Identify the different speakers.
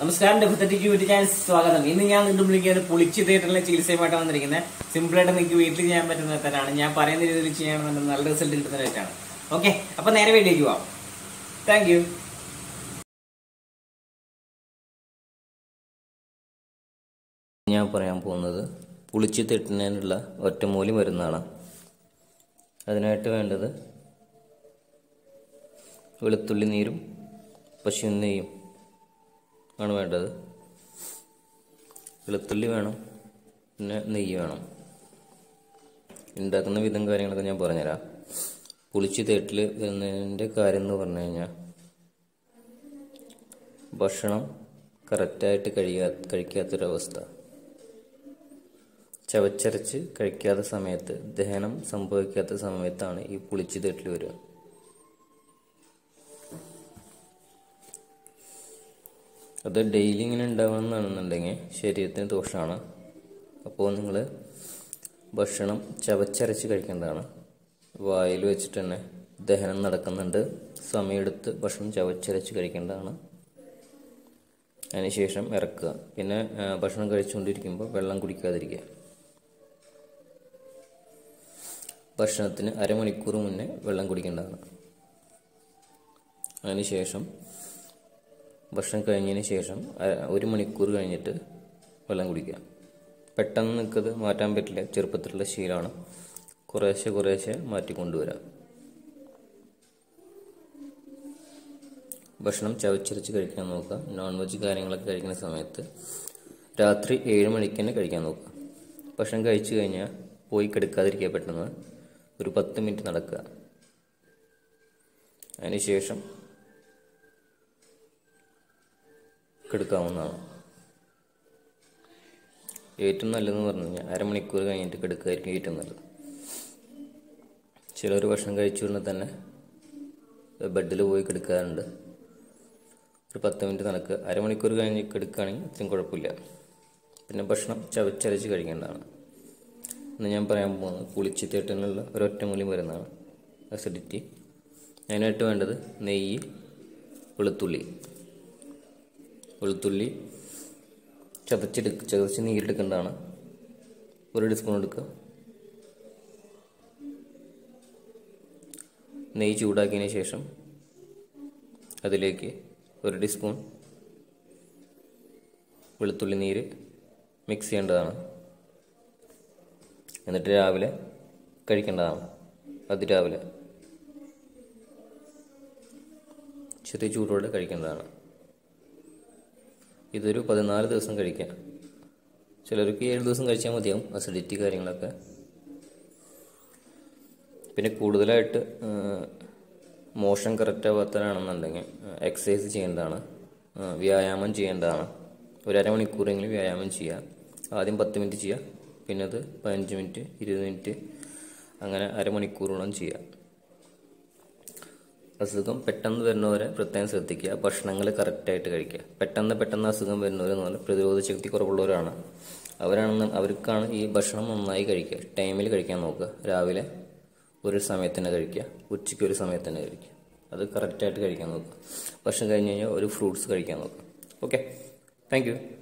Speaker 1: നമസ്കാരം ഡെഫത്തറ്റിക്ക് YouTube channel സ്വാഗതം ഇന്ന് ഞാൻ വീണ്ടും വിളിക്കുന്നത് പുളിച്ച് തിയേറ്ററിലെ ചികിത്സയുമായിട്ടാണ് വന്നിരിക്കുന്നത് സിമ്പിൾ ആയിട്ട് നിങ്ങൾക്ക് വീട്ടിൽ ചെയ്യാൻ പറ്റുന്ന തരാണ് ഞാൻ പറയുന്ന രീതിയിൽ ചെയ്യുകയാണെന്നുണ്ടെങ്കിൽ നല്ല റിസൾട്ട് കിട്ടുന്ന വെച്ചാണ് ഓക്കെ അപ്പൊ നേരെ വീട്ടിലേക്ക് പോവാം താങ്ക് യു
Speaker 2: ഞാൻ പറയാൻ പോകുന്നത് പുളിച്ച് തെട്ടുന്നതിനുള്ള ഒറ്റമൂലി മരുന്നാണ് അതിനായിട്ട് വേണ്ടത് വെളുത്തുള്ളി നീരും പശു നെയ്യും ആണ് വേണ്ടത് വെളുത്തുള്ളി വേണം പിന്നെ നെയ്യ് വേണം ഉണ്ടാക്കുന്ന വിധം കാര്യങ്ങളൊക്കെ ഞാൻ പറഞ്ഞുതരാം പുളിച്ച് തേട്ടിൽ വരുന്നതിൻ്റെ കാര്യം എന്ന് പറഞ്ഞു കഴിഞ്ഞാൽ ഭക്ഷണം കറക്റ്റായിട്ട് കഴിയാ കഴിക്കാത്തൊരവസ്ഥ ചവച്ചരച്ച് കഴിക്കാത്ത സമയത്ത് ദഹനം സംഭവിക്കാത്ത സമയത്താണ് ഈ പുളിച്ചു തേട്ടിൽ വരിക അത് ഡെയിലി ഇങ്ങനെ ഉണ്ടാവണമെന്നാണെന്നുണ്ടെങ്കിൽ ശരീരത്തിന് ദോഷമാണ് അപ്പോൾ നിങ്ങൾ ഭക്ഷണം ചവച്ചരച്ച് കഴിക്കേണ്ടതാണ് വായിൽ വെച്ചിട്ട് തന്നെ ദഹനം നടക്കുന്നുണ്ട് സമയമെടുത്ത് ഭക്ഷണം ചവച്ചരച്ച് കഴിക്കേണ്ടതാണ് അതിനുശേഷം ഇറക്കുക പിന്നെ ആ, ഭക്ഷണം കഴിച്ചുകൊണ്ടിരിക്കുമ്പോൾ വെള്ളം കുടിക്കാതിരിക്കുക ഭക്ഷണത്തിന് അരമണിക്കൂർ മുന്നേ വെള്ളം കുടിക്കേണ്ടതാണ് അതിനുശേഷം ഭക്ഷണം കഴിഞ്ഞതിന് ശേഷം അ- ഒരു മണിക്കൂർ കഴിഞ്ഞിട്ട് വെള്ളം കുടിക്കുക പെട്ടെന്ന് നിൽക്കത് മാറ്റാൻ പറ്റില്ല ചെറുപ്പത്തിലുള്ള ശീലമാണ് കുറേശ്ശെ കുറേശ്ശെ മാറ്റിക്കൊണ്ടുവരാം ഭക്ഷണം ചവച്ചരച്ച് കഴിക്കാൻ നോക്കുക നോൺ വെജ് കാര്യങ്ങളൊക്കെ കഴിക്കുന്ന സമയത്ത് രാത്രി ഏഴ് മണിക്ക് തന്നെ കഴിക്കാൻ നോക്കുക ഭക്ഷണം കഴിച്ചു കഴിഞ്ഞാൽ പോയി കിടക്കാതിരിക്കുക പെട്ടെന്ന് ഒരു പത്ത് മിനിറ്റ് നടക്കുക അതിനുശേഷം കിടക്കാവുന്നതാണ് ഏറ്റവും നല്ലതെന്ന് പറഞ്ഞു കഴിഞ്ഞാൽ അരമണിക്കൂർ കഴിഞ്ഞിട്ട് കിടക്കുകയായിരിക്കും ഏറ്റവും നല്ലത് ചിലർ ഭക്ഷണം കഴിച്ചു ഉടനെ തന്നെ ബെഡിൽ പോയി കിടക്കാറുണ്ട് ഒരു പത്ത് മിനിറ്റ് നടക്കുക അരമണിക്കൂർ കഴിഞ്ഞ് കിടക്കുകയാണെങ്കിൽ അത്രയും കുഴപ്പമില്ല പിന്നെ ഭക്ഷണം ചവച്ചരച്ച് കഴിക്കേണ്ടതാണ് ഇന്ന് ഞാൻ പറയാൻ പോകുന്നത് പുളിച്ചിത്തേട്ടിനുള്ള ഒരൊറ്റമൂലി മരുന്നാണ് അസിഡിറ്റി അതിനായിട്ട് വേണ്ടത് നെയ്യ് വെളുത്തുള്ളി വെളുത്തുള്ളി ചതച്ചെടുക്ക ചതച്ച് നീരെടുക്കേണ്ടതാണ് ഒരു ടീസ്പൂൺ എടുക്കുക നെയ്യ് ചൂടാക്കിയതിന് ശേഷം അതിലേക്ക് ഒരു ടീസ്പൂൺ വെളുത്തുള്ളി നീര് മിക്സ് ചെയ്യേണ്ടതാണ് എന്നിട്ട് രാവിലെ കഴിക്കേണ്ടതാണ് അതിരാവിലെ ചെറിയ ചൂടോടെ കഴിക്കേണ്ടതാണ് ഇതൊരു പതിനാല് ദിവസം കഴിക്കാം ചിലർക്ക് ഏഴ് ദിവസം കഴിച്ചാൽ മതിയാവും അസിഡിറ്റി കാര്യങ്ങളൊക്കെ പിന്നെ കൂടുതലായിട്ട് ആ, മോഷൻ കറക്റ്റ് ആവാത്തവരാണെന്നുണ്ടെങ്കിൽ എക്സസൈസ് ചെയ്യേണ്ടതാണ് ആ, വ്യായാമം ചെയ്യേണ്ടതാണ് ഒരു അരമണിക്കൂറെങ്കിലും വ്യായാമം ചെയ്യുക ആദ്യം പത്ത് മിനിറ്റ് ചെയ്യുക പിന്നെ അത് പതിനഞ്ച് മിനിറ്റ് ഇരുപത് മിനിറ്റ് അങ്ങനെ അരമണിക്കൂറോളം ചെയ്യുക അസുഖം പെട്ടെന്ന് വരുന്നവരെ പ്രത്യേകം ശ്രദ്ധിക്കുക ഭക്ഷണങ്ങൾ കറക്റ്റായിട്ട് കഴിക്കുക പെട്ടെന്ന് പെട്ടെന്ന് അസുഖം വരുന്നവരെന്ന് പറഞ്ഞാൽ പ്രതിരോധ ശക്തി കുറവുള്ളവരാണ് അവരാണെന്ന് അവർക്കാണ് ഈ ഭക്ഷണം നന്നായി കഴിക്കുക ടൈമിൽ കഴിക്കാൻ നോക്കുക രാവിലെ ഒരു സമയത്തിന് കഴിക്കുക ഉച്ചയ്ക്ക് ഒരു സമയത്തിന് കഴിക്കുക അത് കറക്റ്റായിട്ട് കഴിക്കാൻ നോക്കുക ഭക്ഷണം കഴിഞ്ഞ് കഴിഞ്ഞാൽ ഒരു ഫ്രൂട്ട്സ് കഴിക്കാൻ നോക്കുക ഓക്കെ താങ്ക് യു